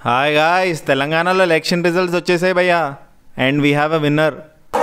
hi guys తెలంగాణలో election results వచ్చేసాయి భయ్యా and we have a winner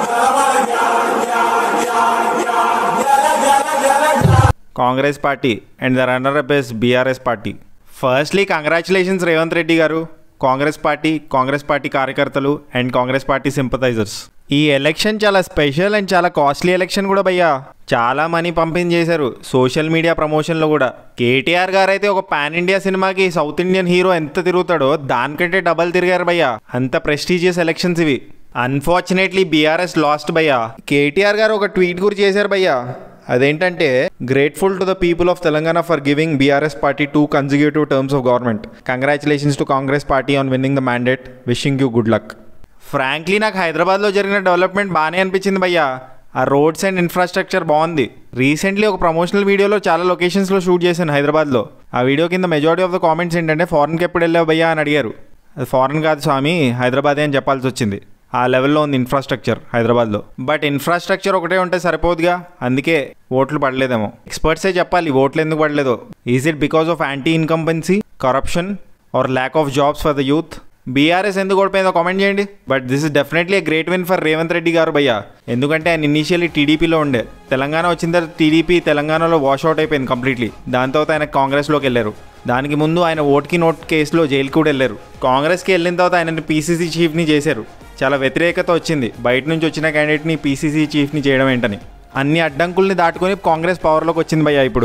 Congress party and the runner up is BRS party firstly congratulations Revanth Reddy గారు Congress party Congress party కార్యకర్తలు and Congress party sympathisers ఈ election చాలా special and చాలా costly election కూడా భయ్యా చాలా మనీ పంపించేశారు సోషల్ మీడియా ప్రమోషన్లో కూడా కేటీఆర్ గారు అయితే ఒక పాన్ ఇండియా సినిమాకి సౌత్ ఇండియన్ హీరో ఎంత తిరుగుతాడో దానికంటే డబల్ తిరిగారు భయ్యా అంత ప్రెస్టీజియస్ ఎలక్షన్స్ ఇవి అన్ఫార్చునేట్లీ బీఆర్ఎస్ లాస్ట్ భయ్యా కేటీఆర్ గారు ఒక ట్వీట్ గురి చేశారు భయ్యా అదేంటంటే grateful to the people of Telangana for giving BRS party two consecutive terms of government congratulations to Congress party on winning the mandate wishing you good luck frankly నాకు హైదరాబాద్లో జరిగిన డెవలప్మెంట్ బాగానే అనిపించింది భయ్యా ఆ రోడ్స్ అండ్ ఇన్ఫ్రాస్ట్రక్చర్ బాగుంది recently ఒక promotional వీడియోలో చాలా లొకేషన్స్లో షూట్ చేశాను హైదరాబాద్లో ఆ వీడియో కింద మెజారిటీ ఆఫ్ ద కామెంట్స్ ఏంటంటే ఫారెన్కి ఎప్పుడు వెళ్ళావు భయ్యా అని అడిగారు అది ఫారెన్ కాదు స్వామి హైదరాబాదే అని చెప్పాల్సి వచ్చింది ఆ లెవెల్లో ఉంది ఇన్ఫ్రాస్ట్రక్చర్ హైదరాబాద్లో బట్ ఇన్ఫ్రాస్ట్రక్చర్ ఒకటే ఉంటే సరిపోదుగా అందుకే ఓట్లు పడలేదేమో ఎక్స్పర్ట్సే చెప్పాలి ఓట్లు ఎందుకు పడలేదో is it because of anti incumbency corruption or lack of jobs for the youth BRS ఎందుకు ఓడిపోయిందో కామెంట్ చేయండి but this is definitely great win for Revanth Reddy గారు భయ్య ఎందుకంటే ఆయన ఇనీషియల్లీ టీడీపీలో ఉండే తెలంగాణ వచ్చిన తర్వాత టీడీపీ తెలంగాణలో వాష్ అవుట్ అయిపోయింది కంప్లీట్లీ దాని తర్వాత ఆయన కాంగ్రెస్లోకి వెళ్ళారు దానికి ముందు ఆయన ఓట్కి నోట్ కేసులో జైలుకి కూడా వెళ్ళారు కాంగ్రెస్కి వెళ్ళిన తర్వాత ఆయనని పీసీసీ చీఫ్ని చేశారు చాలా వ్యతిరేకత వచ్చింది బయట నుంచి వచ్చిన క్యాండిడేట్ని పీసీసీ చీఫ్ని చేయడం ఏంటని అన్ని అడ్డంకుల్ని దాటుకొని కాంగ్రెస్ పవర్లోకి వచ్చింది భయ్య ఇప్పుడు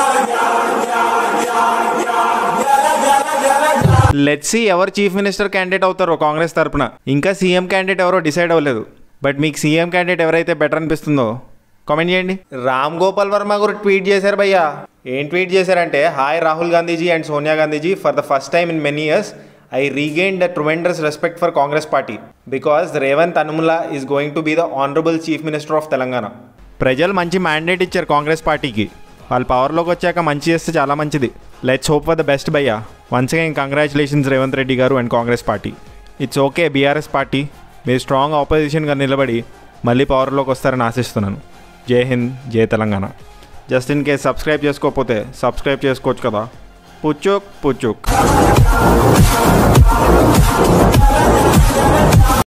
లెట్స్ సి ఎవరు చీఫ్ మినిస్టర్ క్యాండిడేట్ అవుతారో కాంగ్రెస్ తరపున ఇంకా సీఎం క్యాండిడేట్ ఎవరో డిసైడ్ అవ్వలేదు బట్ మీకు సీఎం క్యాండిడేట్ ఎవరైతే బెటర్ అనిపిస్తుందో కామెంట్ చేయండి రామ్ గోపాల్ వర్మ గారు ట్వీట్ చేశారు భయ్యా ఏం ట్వీట్ చేశారంటే hi Rahul Gandhiji and Sonia Gandhiji for the first time in many years I regain the tremendous respect for Congress party because Revanth Anumula is going to be the honourable chief minister of Telangana ప్రజలు మంచి mandate ఇచ్చారు కాంగ్రెస్ పార్టీకి వాళ్ళు పవర్లోకి వచ్చాక మంచి చేస్తే చాలా మంచిది let's hope for the best భయ్యా once again congratulations Revanth Reddy గారు and Congress party it's okay BRS party మీరు స్ట్రాంగ్ ఆపోజిషన్గా నిలబడి మళ్ళీ పవర్లోకి వస్తారని ఆశిస్తున్నాను జై హింద్ జై Telangana just in case subscribe చేసుకోకపోతే సబ్స్క్రైబ్ చేసుకోవచ్చు కదా పుచ్చుక్ పుచ్చుక్